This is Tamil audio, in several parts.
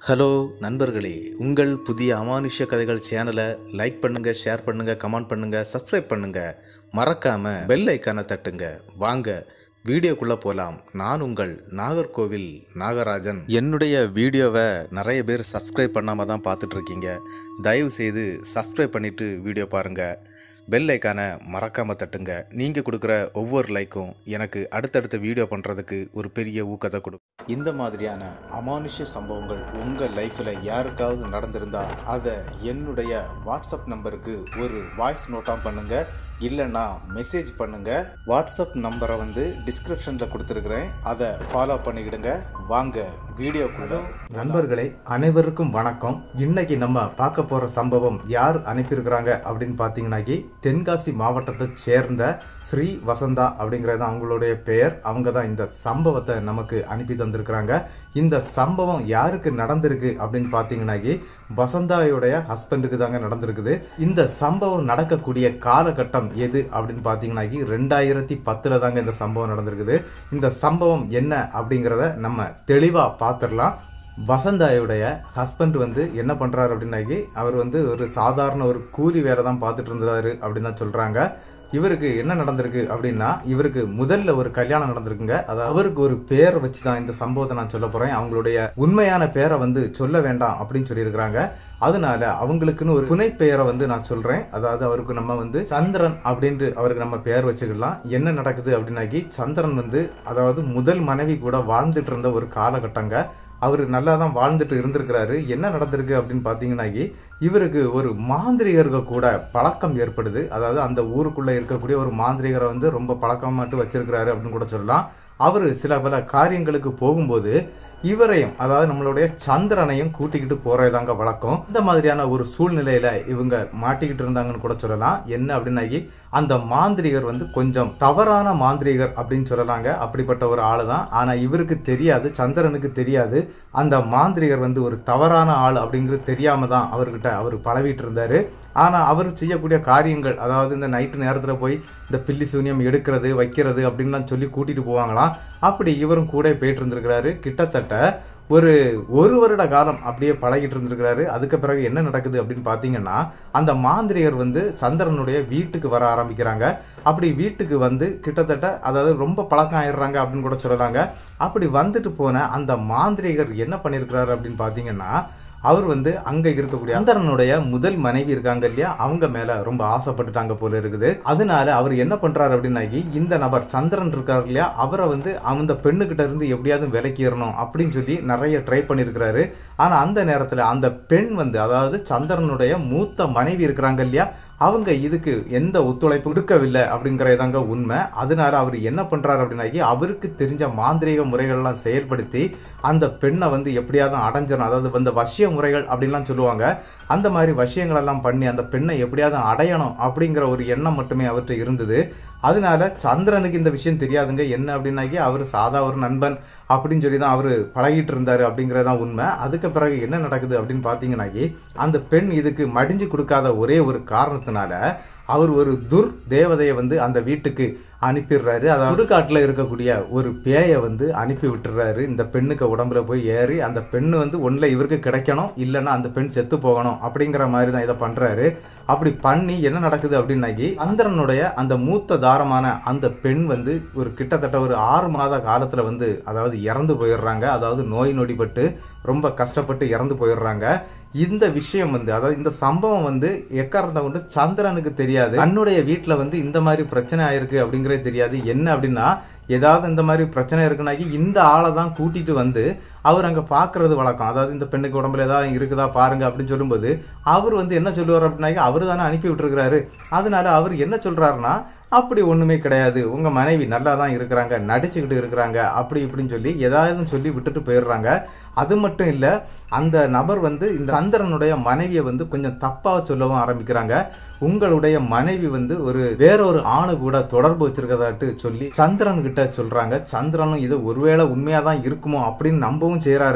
ஹலோ நண்பர்களே உங்கள் புதிய அமானுஷ்ய கதைகள் சேனலை லைக் பண்ணுங்க ஷேர் பண்ணுங்க கமெண்ட் பண்ணுங்க சப்ஸ்கிரைப் பண்ணுங்க மறக்காம பெல் ஐக்கானை தட்டுங்க வாங்க வீடியோக்குள்ள போலாம் நான் உங்கள் நாகர்கோவில் நாகராஜன் என்னுடைய வீடியோவை நிறைய பேர் சப்ஸ்கிரைப் பண்ணாம தான் பார்த்துட்டு இருக்கீங்க தயவு செய்து சப்ஸ்கிரைப் பண்ணிட்டு வீடியோ பாருங்க பெல் ஐக்கானை மறக்காம தட்டுங்க நீங்க கொடுக்குற ஒவ்வொரு லைக்கும் எனக்கு அடுத்தடுத்த வீடியோ பண்றதுக்கு ஒரு பெரிய ஊக்கத்தை கொடுக்கும் இந்த மாதிரியான அமானுஷ்ய சம்பவங்கள் உங்கள் லைஃப்பில் யாருக்காவது நடந்திருந்தா அதை என்னுடைய வாட்ஸ்அப் நம்பருக்கு ஒரு வாய்ஸ் நோட்டாக பண்ணுங்க இல்லைன்னா மெசேஜ் பண்ணுங்க வாட்ஸ்அப் நம்பரை வந்து டிஸ்கிரிப்ஷனில் கொடுத்துருக்குறேன் அதை ஃபாலோ பண்ணிக்கிடுங்க வாங்க வீடியோக்குள்ள நண்பர்களே அனைவருக்கும் வணக்கம் இன்னைக்கு நம்ம பார்க்க போற சம்பவம் யார் அனுப்பியிருக்கிறாங்க அப்படின்னு பார்த்தீங்கன்னாக்கி தென்காசி மாவட்டத்தை சேர்ந்த ஸ்ரீ வசந்தா அப்படிங்கிறது அவங்களுடைய பெயர் அவங்க தான் இந்த சம்பவத்தை நமக்கு அனுப்பி தந்திருக்கிறாங்க இந்த சம்பவம் யாருக்கு நடந்திருக்கு அப்படின்னு பார்த்தீங்கன்னாக்கி வசந்தாயுடைய ஹஸ்பண்டுக்கு தாங்க நடந்திருக்குது இந்த சம்பவம் நடக்கக்கூடிய காலகட்டம் எது அப்படின்னு பார்த்தீங்கன்னாக்கி ரெண்டாயிரத்தி பத்தில் தாங்க இந்த சம்பவம் நடந்திருக்குது இந்த சம்பவம் என்ன அப்படிங்கிறத நம்ம தெளிவாக பார்த்துடலாம் வசந்தாயுடைய ஹஸ்பண்ட் வந்து என்ன பண்றாரு அப்படின்னாக்கி அவர் வந்து ஒரு சாதாரண ஒரு கூலி வேலை தான் பார்த்துட்டு இருந்தாரு அப்படின்னு தான் சொல்றாங்க இவருக்கு என்ன நடந்திருக்கு அப்படின்னா இவருக்கு முதல்ல ஒரு கல்யாணம் நடந்திருக்குங்க அதாவது அவருக்கு ஒரு பேரை வச்சு தான் இந்த சம்பவத்தை நான் சொல்ல போறேன் அவங்களுடைய உண்மையான பேரை வந்து சொல்ல வேண்டாம் அப்படின்னு சொல்லியிருக்கிறாங்க அதனால அவங்களுக்குன்னு ஒரு புனை பெயரை வந்து நான் சொல்றேன் அதாவது அவருக்கு நம்ம வந்து சந்திரன் அப்படின்ட்டு அவருக்கு நம்ம பெயர் வச்சுக்கலாம் என்ன நடக்குது அப்படின்னாக்கி சந்திரன் வந்து அதாவது முதல் மனைவி கூட வாழ்ந்துட்டு இருந்த ஒரு காலகட்டங்க அவர் நல்லா தான் வாழ்ந்துட்டு இருந்திருக்கிறாரு என்ன நடந்திருக்கு அப்படின்னு பார்த்தீங்கன்னாக்கி இவருக்கு ஒரு மாந்திரிகர்கள் கூட பழக்கம் ஏற்படுது அதாவது அந்த ஊருக்குள்ள இருக்கக்கூடிய ஒரு மாந்திரிகரை வந்து ரொம்ப பழக்கமாட்டு வச்சிருக்கிறாரு அப்படின்னு கூட சொல்லலாம் அவர் சில பல காரியங்களுக்கு போகும்போது இவரையும் அதாவது நம்மளுடைய சந்திரனையும் கூட்டிக்கிட்டு போறதாங்க வழக்கம் இந்த மாதிரியான ஒரு சூழ்நிலையில இவங்க மாட்டிக்கிட்டு இருந்தாங்கன்னு கூட சொல்லலாம் என்ன அப்படின்னாக்கி அந்த மாந்திரிகர் வந்து கொஞ்சம் தவறான மாந்திரிகர் அப்படின்னு சொல்லலாங்க அப்படிப்பட்ட ஒரு ஆளு தான் ஆனா இவருக்கு தெரியாது சந்திரனுக்கு தெரியாது அந்த மாந்திரிகர் வந்து ஒரு தவறான ஆள் அப்படிங்கிறது தெரியாம தான் அவர்கிட்ட அவர் பழவிட்டு இருந்தாரு ஆனா அவர் செய்யக்கூடிய காரியங்கள் அதாவது இந்த நைட்டு நேரத்துல போய் இந்த பில்லி சூனியம் எடுக்கிறது வைக்கிறது அப்படின்லாம் சொல்லி கூட்டிட்டு போவாங்களாம் அப்படி இவரும் கூட போயிட்டு இருந்திருக்கிறாரு கிட்டத்தட்ட ஒரு ஒரு வருட காலம் அப்படியே பழகிட்டு இருந்திருக்கிறாரு அதுக்கு பிறகு என்ன நடக்குது அப்படின்னு பார்த்தீங்கன்னா அந்த மாந்திரிகர் வந்து சந்திரனுடைய வீட்டுக்கு வர ஆரம்பிக்கிறாங்க அப்படி வீட்டுக்கு வந்து கிட்டத்தட்ட அதாவது ரொம்ப பழக்கம் ஆயிடுறாங்க அப்படின்னு கூட சொல்லலாங்க அப்படி வந்துட்டு போன அந்த மாந்திரிகர் என்ன பண்ணியிருக்கிறாரு அப்படின்னு பார்த்தீங்கன்னா அவர் வந்து அங்க இருக்கக்கூடிய சந்திரனுடைய முதல் மனைவி இருக்காங்க இல்லையா அவங்க மேல ரொம்ப ஆசைப்பட்டுட்டாங்க போல இருக்குது அதனால அவர் என்ன பண்றாரு அப்படின்னாக்கி இந்த நபர் சந்திரன் இருக்காரு இல்லையா அவரை வந்து அந்த பெண்ணுகிட்ட இருந்து எப்படியாவது விலக்கிடணும் அப்படின்னு சொல்லி நிறைய ட்ரை பண்ணியிருக்கிறாரு ஆனா அந்த நேரத்துல அந்த பெண் வந்து அதாவது சந்திரனுடைய மூத்த மனைவி இருக்கிறாங்க இல்லையா அவங்க இதுக்கு எந்த ஒத்துழைப்பு கொடுக்கவில்லை அப்படிங்கறதாங்க உண்மை அதனால அவர் என்ன பண்றாரு அப்படின்னாக்கி அவருக்கு தெரிஞ்ச மாந்திரீக முறைகள்லாம் செயல்படுத்தி அந்த பெண்ணை வந்து எப்படியாவது அடைஞ்சிடணும் அதாவது வந்து வசிய முறைகள் அப்படின்லாம் சொல்லுவாங்க அந்த மாதிரி விஷயங்கள் எல்லாம் பண்ணி அந்த பெண்ணை எப்படியாவது அடையணும் அப்படிங்கிற ஒரு எண்ணம் மட்டுமே அவர்கிட்ட இருந்தது அதனால சந்திரனுக்கு இந்த விஷயம் தெரியாதுங்க என்ன அப்படின்னாக்கி அவர் சாதா ஒரு நண்பன் அப்படின்னு சொல்லி தான் அவர் பழகிட்டு இருந்தாரு அப்படிங்கறதான் உண்மை அதுக்கு பிறகு என்ன நடக்குது அப்படின்னு பார்த்தீங்கன்னாக்கி அந்த பெண் இதுக்கு மடிஞ்சு கொடுக்காத ஒரே ஒரு காரணத்தினால அவர் ஒரு துர் தேவதையை வந்து அந்த வீட்டுக்கு அனுப்பிடுறாரு அதாவது சுடுகாட்டில் இருக்கக்கூடிய ஒரு பேயை வந்து அனுப்பி விட்டுறாரு இந்த பெண்ணுக்கு உடம்புல போய் ஏறி அந்த பெண்ணு வந்து ஒன்றில் இவருக்கு கிடைக்கணும் இல்லைன்னா அந்த பெண் செத்து போகணும் அப்படிங்கிற மாதிரி தான் இதை பண்றாரு அப்படி பண்ணி என்ன நடக்குது அப்படின்னாக்கி சந்திரனுடைய அந்த மூத்த தாரமான அந்த பெண் வந்து ஒரு கிட்டத்தட்ட ஒரு ஆறு மாத காலத்துல வந்து அதாவது இறந்து போயிடுறாங்க அதாவது நோய் நொடிப்பட்டு ரொம்ப கஷ்டப்பட்டு இறந்து போயிடுறாங்க இந்த விஷயம் வந்து அதாவது இந்த சம்பவம் வந்து எக்காரணத்தை கொண்டு சந்திரனுக்கு தெரியாது தன்னுடைய வீட்டில் வந்து இந்த மாதிரி பிரச்சனை ஆயிருக்கு அப்படிங்கிறது தெரியாது என்ன அப்படின்னா ஏதாவது இந்த மாதிரி பிரச்சனை இருக்குனாக்கி இந்த ஆளை தான் கூட்டிட்டு வந்து அவர் அங்கே பார்க்கறது வழக்கம் அதாவது இந்த பெண்ணுக்கு உடம்புல ஏதாவது இருக்குதா பாருங்க அப்படின்னு சொல்லும்போது அவர் வந்து என்ன சொல்லுவார் அப்படின்னாக்கி அவர் தானே அனுப்பி விட்டுருக்கிறாரு அதனால அவர் என்ன சொல்றாருன்னா அப்படி ஒண்ணுமே கிடையாது உங்க மனைவி நல்லா தான் இருக்கிறாங்க நடிச்சுக்கிட்டு இருக்கிறாங்க அப்படி இப்படின்னு சொல்லி ஏதாவது சொல்லி விட்டுட்டு போயிடுறாங்க அது மட்டும் இல்ல அந்த நபர் வந்து இந்த சந்திரனுடைய மனைவியை வந்து கொஞ்சம் தப்பா சொல்லவும் ஆரம்பிக்கிறாங்க உங்களுடைய மனைவி வந்து ஒரு வேறொரு ஆணு கூட தொடர்பு வச்சிருக்கதாட்டு சொல்லி சந்திரன் கிட்ட சொல்றாங்க சந்திரனும் இது ஒருவேளை உண்மையா தான் இருக்குமோ அப்படின்னு நம்பவும் செய்யறாருங்க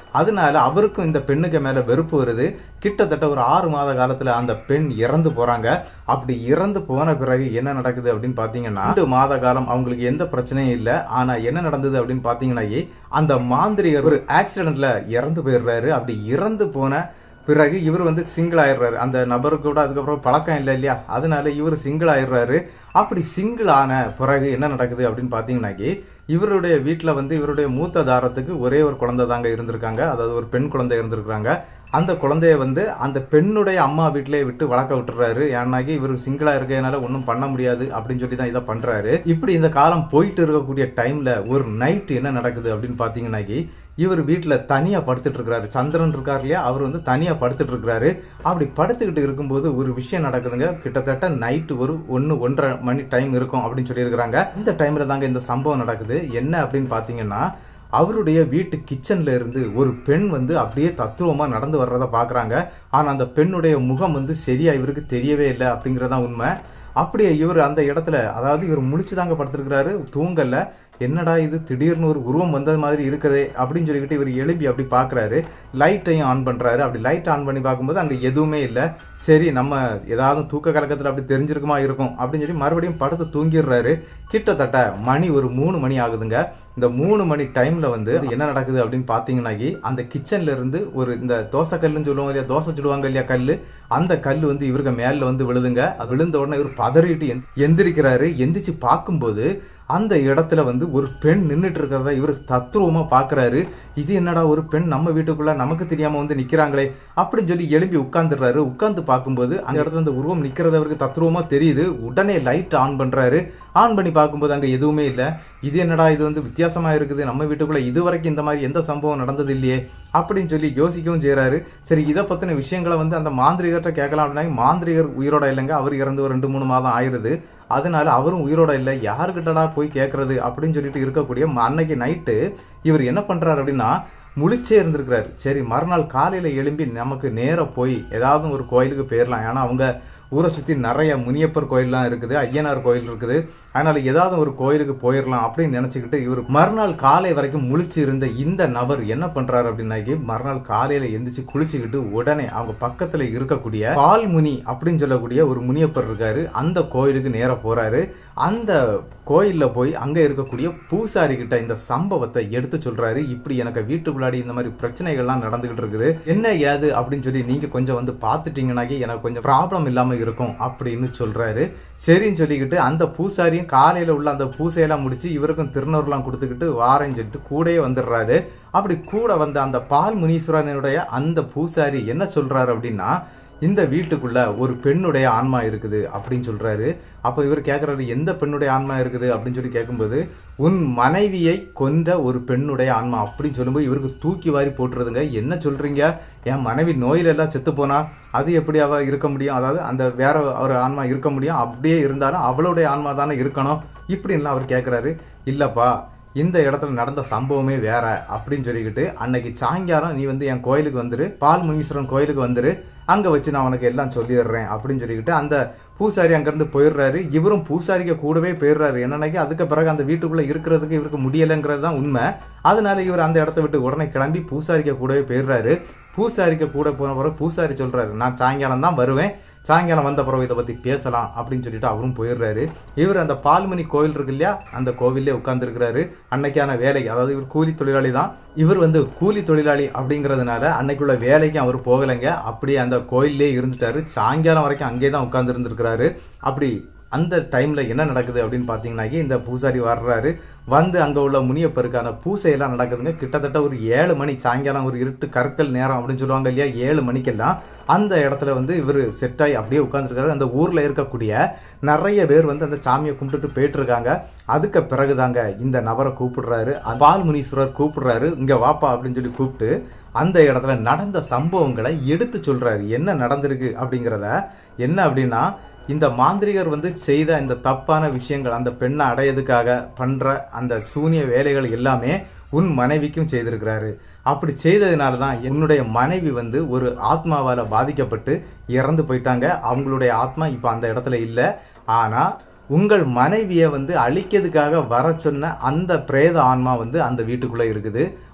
அதனால அவருக்கும் இந்த பெண்ணுக்கு மேல வெறுப்பு வருது கிட்டத்தட்ட ஒரு ஆறு மாத காலத்துல அந்த பெண் இறந்து போறாங்க அப்படி இறந்து போன பிறகு என்ன நடக்குது அப்படின்னு பாத்தீங்கன்னா ரெண்டு மாத காலம் அவங்களுக்கு எந்த பிரச்சனையும் இல்லை ஆனா என்ன நடந்தது அப்படின்னு பாத்தீங்கன்னா அந்த மாந்திரிகர் ஒரு ஆக்சிடென்ட்ல இறந்து போயிடுறாரு அப்படி இறந்து போன பிறகு இவர் வந்து சிங்கிள் ஆயிடுறாரு அந்த நபருக்கு கூட அதுக்கப்புறம் பழக்கம் இல்லை இல்லையா அதனால இவர் சிங்கிள் ஆயிடுறாரு அப்படி சிங்கிள் ஆன பிறகு என்ன நடக்குது அப்படின்னு பார்த்தீங்கன்னாக்கி இவருடைய வீட்டில் வந்து இவருடைய மூத்த தாரத்துக்கு ஒரே ஒரு குழந்தை தாங்க இருந்திருக்காங்க அதாவது ஒரு பெண் குழந்தை இருந்திருக்காங்க அந்த குழந்தைய வந்து அந்த பெண்ணுடைய அம்மா வீட்டிலே விட்டு வளர்க்க விட்டுறாரு ஏன்னாக்கி இவர் சிங்கிளா இருக்கிறதுனால ஒன்றும் பண்ண முடியாது அப்படின்னு சொல்லி தான் இதை பண்றாரு இப்படி இந்த காலம் போயிட்டு இருக்கக்கூடிய டைம்ல ஒரு நைட் என்ன நடக்குது அப்படின்னு பார்த்தீங்கன்னாக்கி இவர் வீட்டில் தனியாக படுத்துட்டு இருக்கிறாரு சந்திரன் இருக்கார் இல்லையா அவர் வந்து தனியாக படுத்துட்டு இருக்கிறாரு அப்படி படுத்துக்கிட்டு இருக்கும்போது ஒரு விஷயம் நடக்குதுங்க கிட்டத்தட்ட நைட்டு ஒரு ஒன்று ஒன்றரை மணி டைம் இருக்கும் அப்படின்னு சொல்லியிருக்கிறாங்க இந்த டைமில் தாங்க இந்த சம்பவம் நடக்குது என்ன அப்படின்னு பார்த்தீங்கன்னா அவருடைய வீட்டு கிச்சன்ல இருந்து ஒரு பெண் வந்து அப்படியே தத்துவமா நடந்து வர்றத பாக்குறாங்க ஆனா அந்த பெண்ணுடைய முகம் வந்து சரியா இவருக்கு தெரியவே இல்லை அப்படிங்கறதான் உண்மை அப்படியே இவர் அந்த இடத்துல அதாவது இவர் முழிச்சுதாங்க படுத்திருக்கிறாரு தூங்கல என்னடா இது திடீர்னு ஒரு உருவம் வந்தது மாதிரி இருக்குதே அப்படின்னு சொல்லிக்கிட்டு இவர் எழும்பி அப்படி பார்க்குறாரு லைட்டையும் ஆன் பண்ணுறாரு அப்படி லைட் ஆன் பண்ணி பார்க்கும்போது அங்கே எதுவுமே இல்லை சரி நம்ம ஏதாவது தூக்க கலக்கத்தில் அப்படி தெரிஞ்சிருக்குமா இருக்கும் அப்படின்னு சொல்லி மறுபடியும் படுத்து தூங்கிடுறாரு கிட்டத்தட்ட மணி ஒரு மூணு மணி ஆகுதுங்க இந்த மூணு மணி டைம்ல வந்து என்ன நடக்குது அப்படின்னு பார்த்தீங்கன்னாக்கி அந்த கிச்சன்ல இருந்து ஒரு இந்த தோசை கல்லுன்னு சொல்லுவாங்க இல்லையா தோசை சுடுவாங்க இல்லையா கல்லு அந்த கல் வந்து இவருக்கு மேல வந்து விழுதுங்க அது விழுந்த உடனே இவர் பதறிட்டு எந்- எந்திரிக்கிறாரு எந்திரிச்சு பார்க்கும்போது அந்த இடத்துல வந்து ஒரு பெண் நின்றுட்டு இருக்கிறத இவர் தத்ரூபமா பார்க்கறாரு இது என்னடா ஒரு பெண் நம்ம வீட்டுக்குள்ள நமக்கு தெரியாம வந்து நிக்கிறாங்களே அப்படின்னு சொல்லி எழும்பி உட்கார்ந்துடுறாரு உட்கார்ந்து பார்க்கும்போது அந்த இடத்துல அந்த உருவம் நிக்கிறது அவருக்கு தத்ரூபமா தெரியுது உடனே லைட் ஆன் பண்றாரு ஆன் பண்ணி பார்க்கும்போது அங்க எதுவுமே இல்லை இது என்னடா இது வந்து வித்தியாசமா இருக்குது நம்ம வீட்டுக்குள்ள இது வரைக்கும் இந்த மாதிரி எந்த சம்பவம் நடந்தது இல்லையே அப்படின்னு சொல்லி யோசிக்கவும் செய்றாரு சரி இதை பத்தின விஷயங்களை வந்து அந்த மாந்திரிகர்கிட்ட கேட்கலாம் அப்படின்னா மாந்திரிகர் உயிரோட இல்லைங்க அவர் இறந்து ஒரு ரெண்டு மூணு மாதம் ஆயிருது அதனால அவரும் உயிரோட இல்லை யாருக்கிட்டடா போய் கேட்கறது அப்படின்னு சொல்லிட்டு இருக்கக்கூடிய ம- அன்னைக்கு நைட்டு இவர் என்ன பண்றாரு அப்படின்னா முழிச்சே இருந்திருக்கிறாரு சரி மறுநாள் காலையில எழும்பி நமக்கு நேரா போய் ஏதாவது ஒரு கோயிலுக்கு போயிடலாம் ஏன்னா அவங்க ஊரை சுத்தி நிறைய முனியப்பர் கோயில்லாம் இருக்குது ஐயனார் கோயில் இருக்குது அதனால ஏதாவது ஒரு கோயிலுக்கு போயிடலாம் அப்படின்னு நினைச்சுக்கிட்டு இவர் மறுநாள் காலை வரைக்கும் முழிச்சு இருந்த இந்த நபர் என்ன பண்றாரு அப்படின்னாக்கி மறுநாள் காலையில எந்திரிச்சு குளிச்சுக்கிட்டு உடனே அவங்க பக்கத்துல இருக்கக்கூடிய பால்முனி அப்படின்னு சொல்லக்கூடிய ஒரு முனியப்பர் இருக்காரு அந்த கோயிலுக்கு நேரா போறாரு அந்த கோயில்ல போய் அங்க இருக்கக்கூடிய பூசாரி கிட்ட இந்த சம்பவத்தை எடுத்து சொல்றாரு இப்படி எனக்கு வீட்டுக்குள்ளாடி இந்த மாதிரி பிரச்சனைகள்லாம் நடந்துகிட்டு இருக்குது என்ன ஏது அப்படின்னு சொல்லி நீங்க கொஞ்சம் வந்து பார்த்துட்டீங்கன்னாக்கி எனக்கு கொஞ்சம் ப்ராப்ளம் இல்லாம இருக்கும் அப்படின்னு சொல்றாரு சரின்னு சொல்லிக்கிட்டு அந்த பூசாரியும் காலையில உள்ள அந்த பூசையெல்லாம் முடிச்சு இவருக்கும் திருநூறுலாம் கொடுத்துக்கிட்டு வாரேன்னு சொல்லிட்டு கூடயே வந்துடுறாரு அப்படி கூட வந்த அந்த பால் முனீஸ்வரனுடைய அந்த பூசாரி என்ன சொல்றாரு அப்படின்னா இந்த வீட்டுக்குள்ள ஒரு பெண்ணுடைய ஆன்மா இருக்குது அப்படின்னு சொல்றாரு அப்போ இவர் கேட்குறாரு எந்த பெண்ணுடைய ஆன்மா இருக்குது அப்படின்னு சொல்லி கேட்கும்போது உன் மனைவியை கொன்ற ஒரு பெண்ணுடைய ஆன்மா அப்படின்னு சொல்லும்போது இவருக்கு தூக்கி வாரி போட்டுறதுங்க என்ன சொல்றீங்க என் மனைவி நோயில எல்லாம் செத்து போனா அது எப்படி அவ இருக்க முடியும் அதாவது அந்த வேற ஒரு ஆன்மா இருக்க முடியும் அப்படியே இருந்தாலும் அவளுடைய ஆன்மா தானே இருக்கணும் இப்படின்லாம் அவர் கேட்குறாரு இல்லப்பா இந்த இடத்துல நடந்த சம்பவமே வேற அப்படின்னு சொல்லிக்கிட்டு அன்னைக்கு சாயங்காலம் நீ வந்து என் கோயிலுக்கு வந்துரு பால் முனீஸ்வரன் கோயிலுக்கு வந்துரு அங்க வச்சு நான் உனக்கு எல்லாம் சொல்லிடுறேன் அப்படின்னு சொல்லிக்கிட்டு அந்த பூசாரி அங்கிருந்து போயிடுறாரு இவரும் பூசாரிக்கு கூடவே போயிடுறாரு என்னன்னாக்கி அதுக்கு பிறகு அந்த வீட்டுக்குள்ள இருக்கிறதுக்கு இவருக்கு முடியலைங்கிறது தான் உண்மை அதனால இவர் அந்த இடத்த விட்டு உடனே கிளம்பி பூசாரிக்க கூடவே போயிடுறாரு பூசாரிக்க கூட போன பிறகு பூசாரி சொல்றாரு நான் சாயங்காலம் தான் வருவேன் சாயங்காலம் வந்த பிறகு இதை பத்தி பேசலாம் அப்படின்னு சொல்லிட்டு அவரும் போயிடுறாரு இவர் அந்த பால்மணி கோவில் இருக்கு இல்லையா அந்த கோவிலே உட்கார்ந்துருக்கிறாரு அன்னைக்கான வேலைக்கு அதாவது இவர் கூலி தொழிலாளி தான் இவர் வந்து கூலி தொழிலாளி அப்படிங்கிறதுனால அன்னைக்குள்ள வேலைக்கு அவர் போகலைங்க அப்படியே அந்த கோயிலே இருந்துட்டாரு சாயங்காலம் வரைக்கும் அங்கே தான் உட்கார்ந்து இருந்திருக்கிறாரு அப்படி அந்த டைம்ல என்ன நடக்குது அப்படின்னு பார்த்தீங்கன்னாக்கி இந்த பூசாரி வர்றாரு வந்து அங்க உள்ள முனியப்பருக்கான பூசையெல்லாம் நடக்குதுங்க கிட்டத்தட்ட ஒரு ஏழு மணி சாயங்காலம் ஒரு இருட்டு கற்கள் நேரம் அப்படின்னு சொல்லுவாங்க இல்லையா ஏழு மணிக்கெல்லாம் அந்த இடத்துல வந்து இவர் செட் ஆகி அப்படியே உட்காந்துருக்காரு அந்த ஊர்ல இருக்கக்கூடிய நிறைய பேர் வந்து அந்த சாமியை கும்பிட்டுட்டு போயிட்டு இருக்காங்க அதுக்கு பிறகுதாங்க இந்த நபரை கூப்பிடுறாரு பால் முனீஸ்வரர் கூப்பிடுறாரு இங்க வாப்பா அப்படின்னு சொல்லி கூப்பிட்டு அந்த இடத்துல நடந்த சம்பவங்களை எடுத்து சொல்றாரு என்ன நடந்திருக்கு அப்படிங்கிறத என்ன அப்படின்னா இந்த மாந்திரிகர் வந்து செய்த இந்த தப்பான விஷயங்கள் அந்த பெண்ணை அடையதுக்காக பண்ற அந்த சூனிய வேலைகள் எல்லாமே உன் மனைவிக்கும் செய்திருக்கிறாரு அப்படி செய்ததுனால தான் என்னுடைய மனைவி வந்து ஒரு ஆத்மாவால பாதிக்கப்பட்டு இறந்து போயிட்டாங்க அவங்களுடைய ஆத்மா இப்போ அந்த இடத்துல இல்லை ஆனா உங்கள் மனைவியை வந்து அழிக்கிறதுக்காக வர சொன்ன அந்த பிரேத ஆன்மா வந்து அந்த வீட்டுக்குள்ள இருக்குது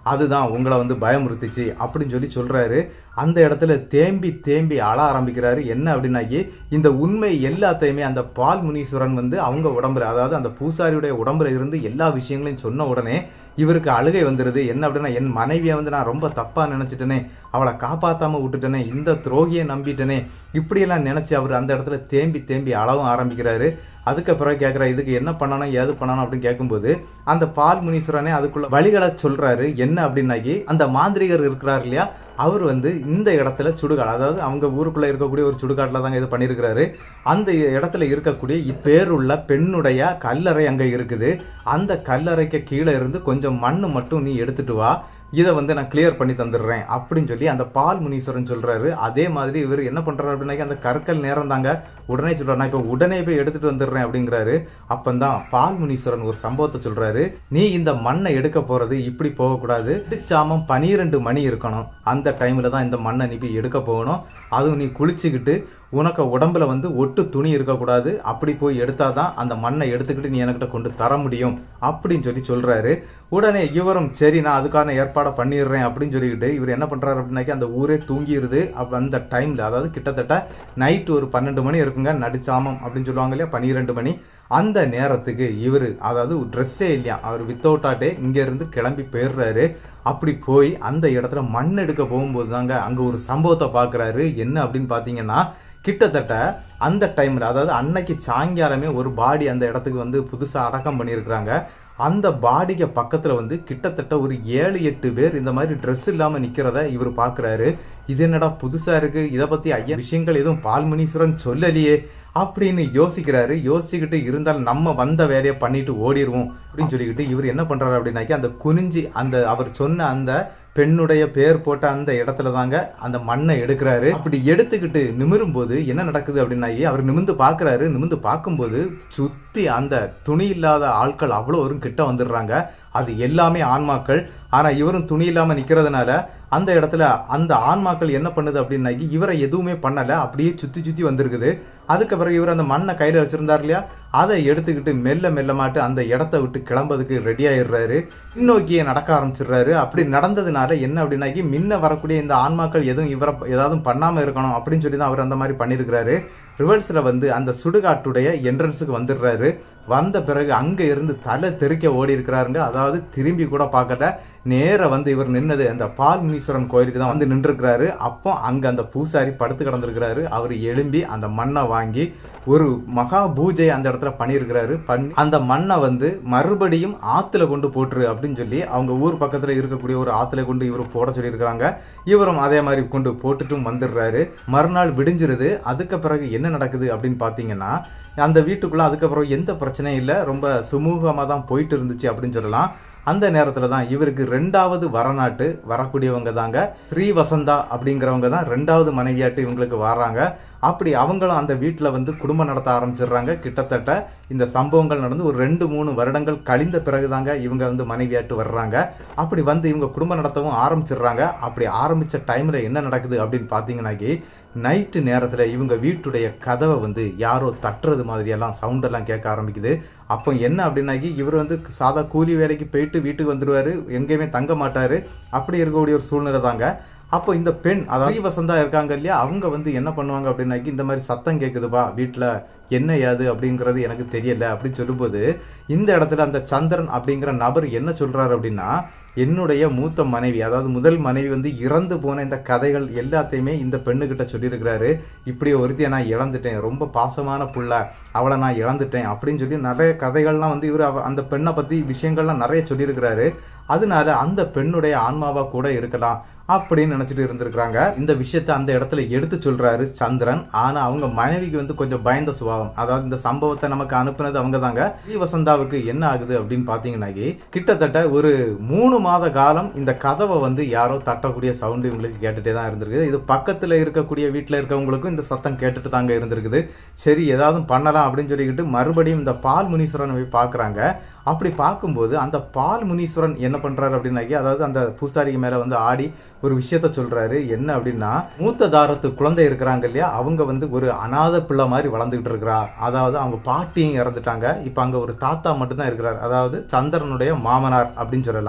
அதுதான் உங்களை வந்து பயமுறுத்திச்சு அப்படின்னு சொல்லி சொல்றாரு அந்த இடத்துல தேம்பி தேம்பி அழ ஆரம்பிக்கிறாரு என்ன அப்படின்னாக்கி இந்த உண்மை எல்லாத்தையுமே அந்த பால் முனீஸ்வரன் வந்து அவங்க உடம்புல அதாவது அந்த பூசாரியுடைய உடம்புல இருந்து எல்லா விஷயங்களையும் சொன்ன உடனே இவருக்கு அழுகை வந்துடுது என்ன அப்படின்னா என் மனைவியை வந்து நான் ரொம்ப தப்பா நினைச்சிட்டேனே அவளை காப்பாத்தாம விட்டுட்டேனே இந்த துரோகியை நம்பிட்டேனே இப்படியெல்லாம் நினைச்சு அவர் அந்த இடத்துல தேம்பி தேம்பி அளவும் ஆரம்பிக்கிறாரு அதுக்கு பிறகு கேட்குறா இதுக்கு என்ன பண்ணணும் ஏது பண்ணணும் அப்படின்னு கேட்கும்போது அந்த பால் முனீஸ்வரனே அதுக்குள்ள வழிகளை சொல்றாரு என்ன அப்படின்னாக்கி அந்த மாந்திரிகர் இருக்கிறார் இல்லையா அவர் வந்து இந்த இடத்துல சுடுகாடு அதாவது அவங்க ஊருக்குள்ள இருக்கக்கூடிய ஒரு சுடுகாட்டில் தாங்க இது பண்ணியிருக்கிறாரு அந்த இடத்துல இருக்கக்கூடிய இப்பேருள்ள பெண்ணுடைய கல்லறை அங்கே இருக்குது அந்த கல்லறைக்கு கீழே இருந்து கொஞ்சம் மண் மட்டும் நீ எடுத்துட்டு வா இதை வந்து நான் கிளியர் பண்ணி தந்துடுறேன் அப்படின்னு சொல்லி அந்த பால் முனீஸ்வரன் சொல்றாரு அதே மாதிரி இவர் என்ன பண்றாரு அப்படின்னாக்கி அந்த கற்கள் நேரம் தாங்க உடனே சொல்றாரு நான் இப்போ உடனே போய் எடுத்துட்டு வந்துடுறேன் அப்படிங்கிறாரு அப்பந்தான் பால் முனீஸ்வரன் ஒரு சம்பவத்தை சொல்றாரு நீ இந்த மண்ணை எடுக்க போறது இப்படி போகக்கூடாது இடிச்சாமம் பனிரெண்டு மணி இருக்கணும் அந்த டைம்ல தான் இந்த மண்ணை நீ போய் எடுக்க போகணும் அதுவும் நீ குளிச்சுக்கிட்டு உனக்கு உடம்புல வந்து ஒட்டு துணி இருக்கக்கூடாது அப்படி போய் எடுத்தாதான் அந்த மண்ணை எடுத்துக்கிட்டு நீ எனக்கிட்ட கொண்டு தர முடியும் அப்படின்னு சொல்லி சொல்றாரு உடனே இவரும் சரி நான் அதுக்கான ஏற்பாடை பண்ணிடுறேன் அப்படின்னு சொல்லிக்கிட்டு இவர் என்ன பண்றாரு அப்படின்னாக்கி அந்த ஊரே தூங்கிடுது அப்ப அந்த டைம்ல அதாவது கிட்டத்தட்ட நைட் ஒரு பன்னெண்டு மணி இருக்குங்க நடிச்சாமம் அப்படின்னு சொல்லுவாங்க இல்லையா பன்னிரெண்டு மணி அந்த நேரத்துக்கு இவர் அதாவது ட்ரெஸ்ஸே இல்லையா அவர் வித்தவுட்டாட்டே இங்க இருந்து கிளம்பி போயிடுறாரு அப்படி போய் அந்த இடத்துல மண் எடுக்க போகும்போது தாங்க அங்க ஒரு சம்பவத்தை பார்க்கறாரு என்ன அப்படின்னு பாத்தீங்கன்னா கிட்டத்தட்ட அந்த டைம்ல அதாவது அன்னைக்கு சாயங்காலமே ஒரு பாடி அந்த இடத்துக்கு வந்து புதுசா அடக்கம் பண்ணியிருக்கிறாங்க அந்த பாடிக்கு பக்கத்துல வந்து கிட்டத்தட்ட ஒரு ஏழு எட்டு பேர் இந்த மாதிரி ட்ரெஸ் இல்லாம நிக்கிறத இவர் பாக்குறாரு இது என்னடா புதுசா இருக்கு இதை பத்தி ஐயா விஷயங்கள் எதுவும் பால்முனீஸ்வரன் சொல்லலையே அப்படின்னு யோசிக்கிறாரு யோசிச்சுக்கிட்டு இருந்தாலும் நம்ம வந்த வேலையை பண்ணிட்டு ஓடிடுவோம் அப்படின்னு சொல்லிக்கிட்டு இவர் என்ன பண்றாரு அப்படின்னாக்கி அந்த குனிஞ்சி அந்த அவர் சொன்ன அந்த பெண்ணுடைய பேர் போட்ட அந்த இடத்துல தாங்க அந்த மண்ணை எடுக்கிறாரு அப்படி எடுத்துக்கிட்டு நிமிரும் போது என்ன நடக்குது அப்படின்னாக்கி அவர் நிமிந்து பார்க்கறாரு நிமிந்து பார்க்கும்போது சுத்தி அந்த துணி இல்லாத ஆட்கள் அவ்வளோ ஒரு கிட்ட வந்துடுறாங்க அது எல்லாமே ஆன்மாக்கள் ஆனா இவரும் துணி இல்லாம நிக்கிறதுனால அந்த இடத்துல அந்த ஆன்மாக்கள் என்ன பண்ணுது அப்படின்னாக்கி இவரை எதுவுமே பண்ணல அப்படியே சுத்தி சுத்தி வந்திருக்குது அதுக்கு பிறகு இவர் அந்த மண்ணை கையில வச்சிருந்தார் இல்லையா அதை எடுத்துக்கிட்டு மெல்ல மெல்ல மாட்டு அந்த இடத்த விட்டு கிளம்புறதுக்கு ரெடி ஆயிடுறாரு பின்னோக்கியே நடக்க ஆரம்பிச்சிடுறாரு அப்படி நடந்ததுனால என்ன அப்படின்னாக்கி முன்ன வரக்கூடிய இந்த ஆன்மாக்கள் எதுவும் இவரை ஏதாவது பண்ணாம இருக்கணும் அப்படின்னு சொல்லி தான் அவர் அந்த மாதிரி பண்ணியிருக்கிறாரு ரிவர்ஸ்ல வந்து அந்த சுடுகாட்டுடைய என்ட்ரன்ஸுக்கு வந்துடுறாரு வந்த பிறகு அங்க இருந்து தலை தெறிக்க ஓடி இருக்கிறாருங்க அதாவது திரும்பி கூட பார்க்கல நேர வந்து இவர் நின்னது அந்த பால் முனீஸ்வரன் கோயிலுக்கு தான் வந்து நின்றுருக்கிறாரு அப்போ அங்க அந்த பூசாரி படுத்து கிடந்திருக்கிறாரு அவர் எழும்பி அந்த மண்ணை வாங்கி ஒரு மகா பூஜை அந்த இடத்துல பண்ணியிருக்கிறாரு பண்ணி அந்த மண்ணை வந்து மறுபடியும் ஆத்துல கொண்டு போட்டுரு அப்படின்னு சொல்லி அவங்க ஊர் பக்கத்துல இருக்கக்கூடிய ஒரு ஆத்துல கொண்டு இவர் போட சொல்லியிருக்கிறாங்க இவரும் அதே மாதிரி கொண்டு போட்டுட்டும் வந்துடுறாரு மறுநாள் விடிஞ்சிருது அதுக்கு பிறகு என்ன நடக்குது அப்படின்னு பார்த்தீங்கன்னா அந்த வீட்டுக்குள்ள அதுக்கப்புறம் எந்த பிரச்சனையும் இல்லை ரொம்ப சுமூகமாக தான் போயிட்டு இருந்துச்சு அப்படின்னு சொல்லலாம் அந்த நேரத்தில் தான் இவருக்கு ரெண்டாவது வரநாட்டு வரக்கூடியவங்க தாங்க ஸ்ரீ வசந்தா அப்படிங்கிறவங்க தான் ரெண்டாவது மனைவியாட்டு இவங்களுக்கு வர்றாங்க அப்படி அவங்களும் அந்த வீட்டில் வந்து குடும்பம் நடத்த ஆரம்பிச்சிடுறாங்க கிட்டத்தட்ட இந்த சம்பவங்கள் நடந்து ஒரு ரெண்டு மூணு வருடங்கள் கழிந்த பிறகு தாங்க இவங்க வந்து மனைவியாட்டு வர்றாங்க அப்படி வந்து இவங்க குடும்பம் நடத்தவும் ஆரம்பிச்சிடுறாங்க அப்படி ஆரம்பிச்ச டைம்ல என்ன நடக்குது அப்படின்னு பார்த்தீங்கன்னாக்கி நைட்டு நேரத்தில் இவங்க வீட்டுடைய கதவை வந்து யாரோ தட்டுறது மாதிரியெல்லாம் சவுண்டெல்லாம் கேட்க ஆரம்பிக்குது அப்போ என்ன அப்படின்னாக்கி இவர் வந்து சாதா கூலி வேலைக்கு போயிட்டு வீட்டுக்கு வந்துடுவார் எங்கேயுமே தங்க மாட்டார் அப்படி இருக்கக்கூடிய ஒரு சூழ்நிலை தாங்க அப்போ இந்த பெண் அதாவது வசந்தா இருக்காங்க இல்லையா அவங்க வந்து என்ன பண்ணுவாங்க அப்படின்னாக்கி இந்த மாதிரி சத்தம் கேட்குதுப்பா வீட்டில் என்ன யாது அப்படிங்கிறது எனக்கு தெரியல அப்படின்னு சொல்லும்போது இந்த இடத்துல அந்த சந்திரன் அப்படிங்கிற நபர் என்ன சொல்றாரு அப்படின்னா என்னுடைய மூத்த மனைவி அதாவது முதல் மனைவி வந்து இறந்து போன இந்த கதைகள் எல்லாத்தையுமே இந்த பெண்ணுகிட்ட சொல்லியிருக்கிறாரு இப்படி ஒருத்தியை நான் இழந்துட்டேன் ரொம்ப பாசமான புள்ள அவளை நான் இழந்துட்டேன் அப்படின்னு சொல்லி நிறைய கதைகள்லாம் வந்து இவர் அவ- அந்த பெண்ணை பத்தி விஷயங்கள்லாம் நிறைய சொல்லியிருக்கிறாரு அதனால அந்த பெண்ணுடைய ஆன்மாவா கூட இருக்கலாம் அப்படின்னு நினைச்சிட்டு இருந்திருக்கிறாங்க இந்த விஷயத்த அந்த இடத்துல எடுத்து சொல்றாரு சந்திரன் ஆனா அவங்க மனைவிக்கு வந்து கொஞ்சம் பயந்த சுபாவம் அதாவது இந்த சம்பவத்தை நமக்கு அனுப்புனது அவங்க தாங்க ஸ்ரீ வசந்தாவுக்கு என்ன ஆகுது அப்படின்னு பாத்தீங்கன்னாக்கி கிட்டத்தட்ட ஒரு மூணு மாத காலம் இந்த கதவை வந்து யாரோ தட்டக்கூடிய சவுண்டு இவங்களுக்கு கேட்டுட்டே தான் இருந்திருக்குது இது பக்கத்துல இருக்கக்கூடிய வீட்டுல இருக்கவங்களுக்கும் இந்த சத்தம் கேட்டுட்டு தாங்க இருந்திருக்குது சரி ஏதாவது பண்ணலாம் அப்படின்னு சொல்லிக்கிட்டு மறுபடியும் இந்த பால் முனீஸ்வரனை போய் பார்க்கறாங்க அப்படி பார்க்கும்போது அந்த பால் முனீஸ்வரன் என்ன பண்றாரு அப்படின்னாக்கி அதாவது அந்த பூசாரிக்கு மேல வந்து ஆடி ஒரு விஷயத்த சொல்றாரு என்ன அப்படின்னா மூத்த தாரத்து குழந்தை இருக்கிறாங்க இல்லையா அவங்க வந்து ஒரு அனாதை பிள்ளை மாதிரி வளர்ந்துகிட்டு இருக்கிறா அதாவது அவங்க பாட்டியும் இறந்துட்டாங்க இப்போ அங்க ஒரு தாத்தா மட்டும்தான் இருக்கிறார் அதாவது சந்திரனுடைய மாமனார் அப்படின்னு சொல்லலாம்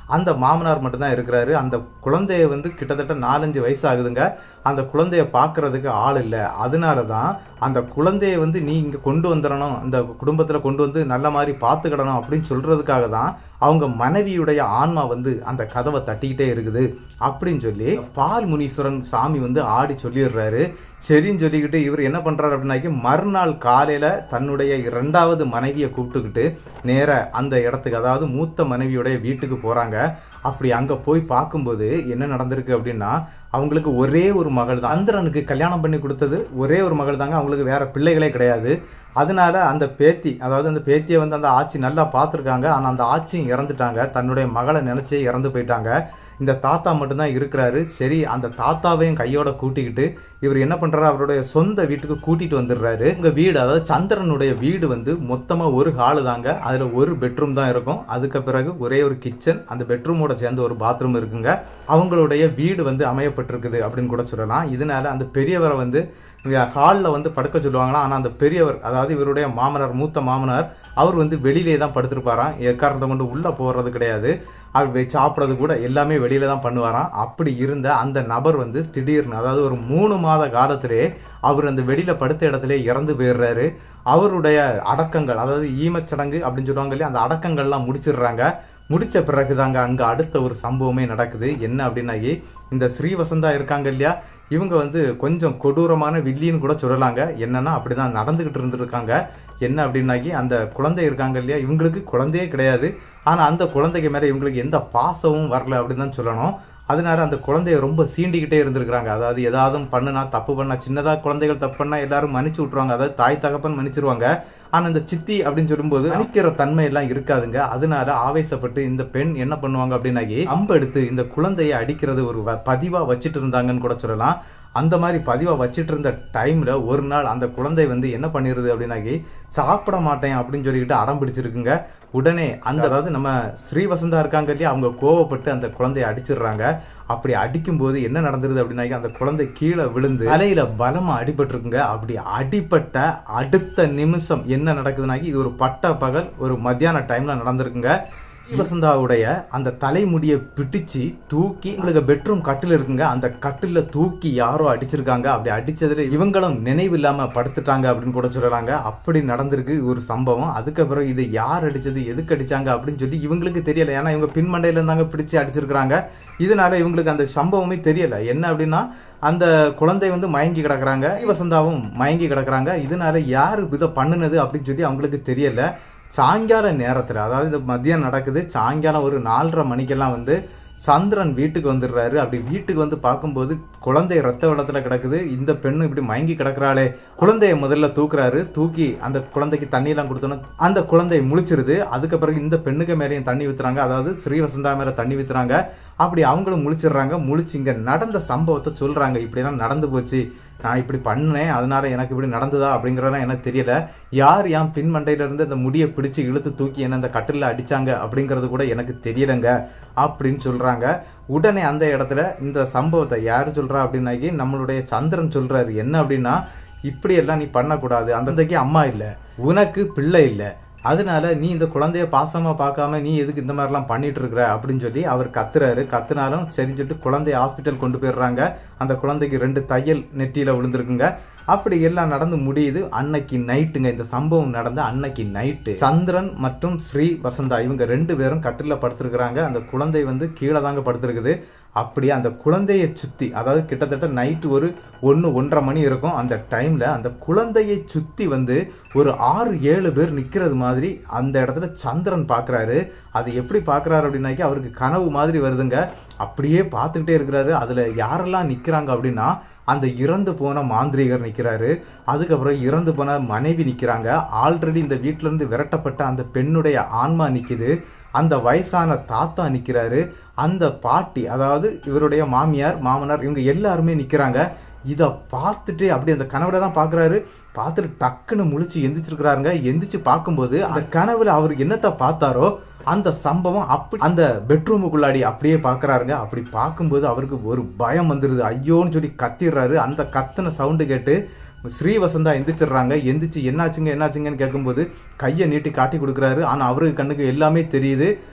அந்த மாமனார் மட்டும்தான் இருக்கிறாரு அந்த குழந்தைய வந்து கிட்டத்தட்ட நாலஞ்சு வயசு ஆகுதுங்க அந்த குழந்தைய பார்க்கறதுக்கு ஆள் இல்லை அதனால தான் அந்த குழந்தைய வந்து நீ இங்கே கொண்டு வந்துடணும் அந்த குடும்பத்தில் கொண்டு வந்து நல்ல மாதிரி பார்த்துக்கிடணும் அப்படின்னு சொல்றதுக்காக தான் அவங்க மனைவியுடைய ஆன்மா வந்து அந்த கதவை தட்டிக்கிட்டே இருக்குது அப்படின்னு சொல்லி பால் முனீஸ்வரன் சாமி வந்து ஆடி சொல்லிடுறாரு சரின்னு சொல்லிக்கிட்டு இவர் என்ன பண்றாரு அப்படின்னாக்கி மறுநாள் காலையில தன்னுடைய இரண்டாவது மனைவியை கூப்பிட்டுக்கிட்டு நேர அந்த இடத்துக்கு அதாவது மூத்த மனைவியுடைய வீட்டுக்கு போறாங்க அப்படி அங்க போய் பார்க்கும்போது என்ன நடந்திருக்கு அப்படின்னா அவங்களுக்கு ஒரே ஒரு மகள் தான் சந்திரனுக்கு கல்யாணம் பண்ணி கொடுத்தது ஒரே ஒரு மகள் தாங்க அவங்களுக்கு வேற பிள்ளைகளே கிடையாது அதனால அந்த பேத்தி அதாவது அந்த பேத்தியை வந்து அந்த ஆட்சி நல்லா பார்த்துருக்காங்க ஆனால் அந்த ஆட்சியும் இறந்துட்டாங்க தன்னுடைய மகளை நினைச்சே இறந்து போயிட்டாங்க இந்த தாத்தா மட்டும்தான் இருக்கிறாரு சரி அந்த தாத்தாவையும் கையோட கூட்டிக்கிட்டு இவர் என்ன பண்றாரு அவருடைய சொந்த வீட்டுக்கு கூட்டிட்டு வந்துடுறாரு உங்க வீடு அதாவது சந்திரனுடைய வீடு வந்து மொத்தமா ஒரு ஹாலு தாங்க அதுல ஒரு பெட்ரூம் தான் இருக்கும் அதுக்கு பிறகு ஒரே ஒரு கிச்சன் அந்த பெட்ரூமோட சேர்ந்து ஒரு பாத்ரூம் இருக்குங்க அவங்களுடைய வீடு வந்து அமையப்பட்டிருக்குது அப்படின்னு கூட சொல்லலாம் இதனால அந்த பெரியவரை வந்து ஹாலில் வந்து படுக்க சொல்லுவாங்களாம் ஆனால் அந்த பெரியவர் அதாவது இவருடைய மாமனார் மூத்த மாமனார் அவர் வந்து வெளியிலே தான் படுத்திருப்பாராம் எக்காரணத்தை கொண்டு உள்ளே போகிறது கிடையாது அவர் வெ- சாப்பிட்றது கூட எல்லாமே வெளியில தான் பண்ணுவாராம் அப்படி இருந்த அந்த நபர் வந்து திடீர்னு அதாவது ஒரு மூணு மாத காலத்திலே அவர் அந்த வெளியில படுத்த இடத்துல இறந்து போயிடுறாரு அவருடைய அடக்கங்கள் அதாவது ஈமச்சடங்கு அப்படின்னு சொல்லுவாங்க இல்லையா அந்த அடக்கங்கள்லாம் முடிச்சிடுறாங்க முடிச்ச பிறகுதாங்க அங்க அடுத்த ஒரு சம்பவமே நடக்குது என்ன அப்படின்னாகி இந்த ஸ்ரீவசந்தா இருக்காங்க இல்லையா இவங்க வந்து கொஞ்சம் கொடூரமான வில்லின்னு கூட சொல்லலாங்க என்னன்னா அப்படிதான் நடந்துகிட்டு இருந்திருக்காங்க என்ன அப்படின்னாக்கி அந்த குழந்தை இருக்காங்க இல்லையா இவங்களுக்கு குழந்தையே கிடையாது ஆனா அந்த குழந்தைக்கு மேல இவங்களுக்கு எந்த பாசமும் வரல அப்படின்னு தான் சொல்லணும் அதனால அந்த குழந்தைய ரொம்ப சீண்டிக்கிட்டே இருந்திருக்கிறாங்க அதாவது ஏதாவது பண்ணுனா தப்பு பண்ணா சின்னதா குழந்தைகள் தப்பு பண்ணா எல்லாரும் மன்னிச்சு விட்டுருவாங்க அதாவது தாய் தகப்பன் மன்னிச்சிருவாங்க ஆனா இந்த சித்தி அப்படின்னு சொல்லும்போது மன்னிக்கிற தன்மை எல்லாம் இருக்காதுங்க அதனால ஆவேசப்பட்டு இந்த பெண் என்ன பண்ணுவாங்க அப்படின்னாக்கி அம்பு எடுத்து இந்த குழந்தைய அடிக்கிறது ஒரு வ- பதிவா வச்சிட்டு இருந்தாங்கன்னு கூட சொல்லலாம் அந்த மாதிரி பதிவா வச்சிட்டு இருந்த டைம்ல ஒரு நாள் அந்த குழந்தை வந்து என்ன பண்ணிருது அப்படின்னாக்கி சாப்பிட மாட்டேன் அப்படின்னு சொல்லிக்கிட்டு அடம் பிடிச்சிருக்குங்க உடனே அந்த அதாவது நம்ம ஸ்ரீவசந்தா இருக்காங்க இல்லையா அவங்க கோவப்பட்டு அந்த குழந்தைய அடிச்சிடுறாங்க அப்படி அடிக்கும்போது என்ன நடந்துருது அப்படின்னாக்கி அந்த குழந்தை கீழே விழுந்து தலையில பலமா அடிபட்டிருக்குங்க அப்படி அடிபட்ட அடுத்த நிமிஷம் என்ன நடக்குதுனாக்கி இது ஒரு பட்ட பகல் ஒரு மத்தியான டைம்ல நடந்திருக்குங்க வசந்தாவுடைய அந்த தலைமுடியை பிடிச்சு தூக்கி உங்களுக்கு பெட்ரூம் கட்டில் இருக்குங்க அந்த கட்டில தூக்கி யாரோ அடிச்சிருக்காங்க அப்படி அடிச்சதுல இவங்களும் நினைவு இல்லாம படுத்துட்டாங்க அப்படின்னு கூட சொல்லலாங்க அப்படி நடந்திருக்கு ஒரு சம்பவம் அதுக்கு பிறகு இதை யார் அடிச்சது எதுக்கு அடிச்சாங்க அப்படின்னு சொல்லி இவங்களுக்கு தெரியல ஏன்னா இவங்க பின்மண்டையில இருந்தாங்க பிடிச்சு அடிச்சிருக்காங்க இதனால இவங்களுக்கு அந்த சம்பவமே தெரியல என்ன அப்படின்னா அந்த குழந்தை வந்து மயங்கி கிடக்குறாங்க வசந்தாவும் மயங்கி கிடக்குறாங்க இதனால யாரு இதை பண்ணுனது அப்படின்னு சொல்லி அவங்களுக்கு தெரியல சாயங்கால நேரத்தில் அதாவது இந்த மதியம் நடக்குது சாயங்காலம் ஒரு நாலரை மணிக்கெல்லாம் வந்து சந்திரன் வீட்டுக்கு வந்துடுறாரு அப்படி வீட்டுக்கு வந்து பார்க்கும்போது குழந்தை ரத்த வெள்ளத்துல கிடக்குது இந்த பெண்ணு இப்படி மயங்கி கிடக்குறாளே குழந்தைய முதல்ல தூக்குறாரு தூக்கி அந்த குழந்தைக்கு தண்ணியெல்லாம் கொடுத்தோன்னா அந்த குழந்தை முழிச்சிருது அதுக்கு பிறகு இந்த பெண்ணுக்கு மேலேயும் தண்ணி ஊத்துறாங்க அதாவது ஸ்ரீவசந்தா மேல தண்ணி ஊத்துறாங்க அப்படி அவங்களும் முழிச்சிடுறாங்க முழிச்சு இங்க நடந்த சம்பவத்தை சொல்றாங்க இப்படிலாம் நடந்து போச்சு நான் இப்படி பண்ணேன் அதனால எனக்கு இப்படி நடந்ததா அப்படிங்கறதெல்லாம் எனக்கு தெரியல யார் என் பின்மண்டையில இருந்து அந்த முடியை பிடிச்சு இழுத்து தூக்கி என்ன அந்த கட்டில அடிச்சாங்க அப்படிங்கிறது கூட எனக்கு தெரியலங்க அப்படின்னு சொல்றாங்க உடனே அந்த இடத்துல இந்த சம்பவத்தை யார் சொல்றா அப்படின்னாக்கி நம்மளுடைய சந்திரன் சொல்றாரு என்ன அப்படின்னா இப்படி எல்லாம் நீ பண்ணக்கூடாது அந்த குழந்தைக்கு அம்மா இல்லை உனக்கு பிள்ளை இல்லை அதனால நீ இந்த குழந்தைய பாசமா பார்க்காம நீ எதுக்கு இந்த மாதிரிலாம் பண்ணிட்டு இருக்கிற அப்படின்னு சொல்லி அவர் கத்துறாரு கத்துனாலும் சரின்னு சொல்லிட்டு குழந்தைய ஹாஸ்பிட்டல் கொண்டு போயிடுறாங்க அந்த குழந்தைக்கு ரெண்டு தையல் நெற்றியில விழுந்திருக்குங்க அப்படி எல்லாம் நடந்து முடியுது அன்னைக்கு நைட்டுங்க இந்த சம்பவம் நடந்த அன்னைக்கு நைட்டு சந்திரன் மற்றும் ஸ்ரீ வசந்தா இவங்க ரெண்டு பேரும் கட்டில படுத்திருக்கிறாங்க அந்த குழந்தை வந்து கீழே தாங்க படுத்திருக்குது அப்படியே அந்த குழந்தையை சுத்தி அதாவது கிட்டத்தட்ட நைட்டு ஒரு ஒன்று ஒன்றரை மணி இருக்கும் அந்த டைம்ல அந்த குழந்தையை சுத்தி வந்து ஒரு ஆறு ஏழு பேர் நிக்கிறது மாதிரி அந்த இடத்துல சந்திரன் பார்க்கறாரு அது எப்படி பார்க்கறாரு அப்படின்னாக்கி அவருக்கு கனவு மாதிரி வருதுங்க அப்படியே பார்த்துக்கிட்டே இருக்கிறாரு அதுல யாரெல்லாம் நிக்கிறாங்க அப்படின்னா அந்த இறந்து போன மாந்திரிகர் நிக்கிறாரு அதுக்கப்புறம் இறந்து போன மனைவி நிக்கிறாங்க ஆல்ரெடி இந்த வீட்ல இருந்து விரட்டப்பட்ட அந்த பெண்ணுடைய ஆன்மா நிக்குது அந்த வயசான தாத்தா நிக்கிறாரு அந்த பாட்டி அதாவது இவருடைய மாமியார் மாமனார் இவங்க எல்லாருமே நிக்கிறாங்க இதை பார்த்துட்டு அப்படி அந்த கனவுல தான் பார்க்கறாரு பார்த்துட்டு டக்குன்னு முழிச்சு எந்திரிச்சிருக்கிறாருங்க எந்திரிச்சு பார்க்கும்போது அந்த கனவுல அவர் என்னத்தை பார்த்தாரோ அந்த சம்பவம் அப்படி அந்த பெட்ரூமுக்குள்ளாடி அப்படியே பார்க்கறாருங்க அப்படி பார்க்கும்போது அவருக்கு ஒரு பயம் வந்துருது ஐயோன்னு சொல்லி கத்திடுறாரு அந்த கத்துன சவுண்டு கேட்டு ஸ்ரீவசந்தா எந்திரிச்சிடுறாங்க எந்திரிச்சு என்னாச்சுங்க என்னாச்சுங்கன்னு கேட்கும்போது கையை நீட்டி காட்டி கொடுக்குறாரு ஆனால் அவருக்கு கண்ணுக்கு எல்லாமே தெரியுது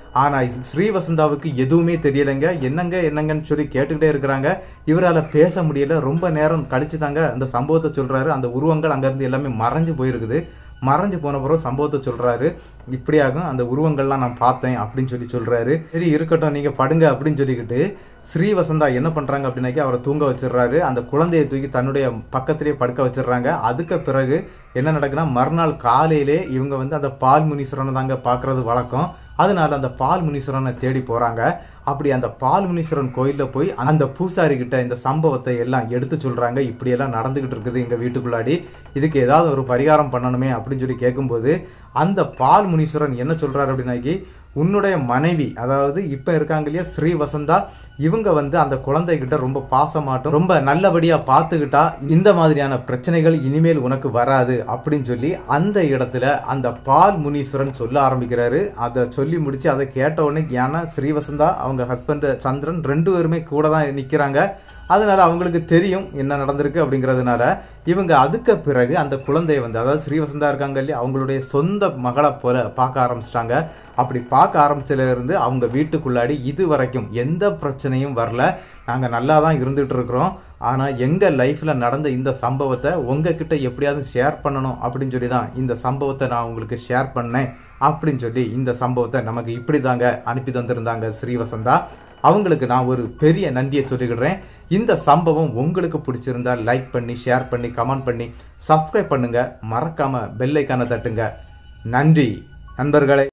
ஆனா ஸ்ரீவசந்தாவுக்கு எதுவுமே தெரியலைங்க என்னங்க என்னங்கன்னு சொல்லி கேட்டுக்கிட்டே இருக்கிறாங்க இவரால பேச முடியல ரொம்ப நேரம் கழிச்சு தாங்க அந்த சம்பவத்தை சொல்றாரு அந்த உருவங்கள் அங்கிருந்து எல்லாமே மறைஞ்சு போயிருக்குது மறைஞ்சு போன பிறகு சம்பவத்தை சொல்றாரு இப்படியாகும் அந்த உருவங்கள்லாம் நான் பார்த்தேன் அப்படின்னு சொல்லி சொல்றாரு சரி இருக்கட்டும் நீங்க படுங்க அப்படின்னு சொல்லிக்கிட்டு ஸ்ரீவசந்தா என்ன பண்றாங்க அப்படின்னாக்கி அவரை தூங்க வச்சிடுறாரு அந்த குழந்தையை தூக்கி தன்னுடைய பக்கத்திலேயே படுக்க வச்சிடுறாங்க அதுக்கு பிறகு என்ன நடக்குன்னா மறுநாள் காலையிலே இவங்க வந்து அந்த பால் முனீஸ்வரனை தாங்க பார்க்கறது வழக்கம் அதனால அந்த பால் முனீஸ்வரனை தேடி போறாங்க அப்படி அந்த பால் முனீஸ்வரன் கோயில்ல போய் அந்த பூசாரி கிட்ட இந்த சம்பவத்தை எல்லாம் எடுத்து சொல்றாங்க இப்படி எல்லாம் நடந்துகிட்டு இருக்குது எங்க வீட்டுக்குள்ளாடி இதுக்கு ஏதாவது ஒரு பரிகாரம் பண்ணணுமே அப்படின்னு சொல்லி கேட்கும்போது அந்த பால் முனீஸ்வரன் என்ன சொல்றாரு அப்படின்னாக்கி உன்னுடைய மனைவி அதாவது இப்ப இருக்காங்க இல்லையா ஸ்ரீ வசந்தா இவங்க வந்து அந்த குழந்தைகிட்ட ரொம்ப பாசமாட்டும் ரொம்ப நல்லபடியா பார்த்துக்கிட்டா இந்த மாதிரியான பிரச்சனைகள் இனிமேல் உனக்கு வராது அப்படின்னு சொல்லி அந்த இடத்துல அந்த பால் முனீஸ்வரன் சொல்ல ஆரம்பிக்கிறாரு அதை சொல்லி முடிச்சு அதை கேட்ட உடனே ஏன்னா ஸ்ரீவசந்தா அவங்க ஹஸ்பண்ட் சந்திரன் ரெண்டு பேருமே கூட தான் நிக்கிறாங்க அதனால அவங்களுக்கு தெரியும் என்ன நடந்திருக்கு அப்படிங்கிறதுனால இவங்க அதுக்கு பிறகு அந்த குழந்தைய வந்து அதாவது ஸ்ரீவசந்தா இருக்காங்க இல்லையா அவங்களுடைய சொந்த மகளை போல பார்க்க ஆரம்பிச்சிட்டாங்க அப்படி பார்க்க ஆரம்பிச்சதுல இருந்து அவங்க வீட்டுக்குள்ளாடி இது வரைக்கும் எந்த பிரச்சனையும் வரல நாங்கள் நல்லா தான் இருந்துட்டு இருக்கிறோம் ஆனால் எங்கள் லைஃப்பில் நடந்த இந்த சம்பவத்தை உங்ககிட்ட எப்படியாவது ஷேர் பண்ணணும் அப்படின்னு சொல்லி தான் இந்த சம்பவத்தை நான் உங்களுக்கு ஷேர் பண்ணேன் அப்படின்னு சொல்லி இந்த சம்பவத்தை நமக்கு இப்படி தாங்க அனுப்பி தந்திருந்தாங்க ஸ்ரீவசந்தா அவங்களுக்கு நான் ஒரு பெரிய நன்றியை சொல்லிக்கிடுறேன் இந்த சம்பவம் உங்களுக்கு பிடிச்சிருந்தா லைக் பண்ணி ஷேர் பண்ணி கமெண்ட் பண்ணி சப்ஸ்கிரைப் பண்ணுங்க மறக்காம பெல் ஐக்கானை தட்டுங்க நன்றி நண்பர்களே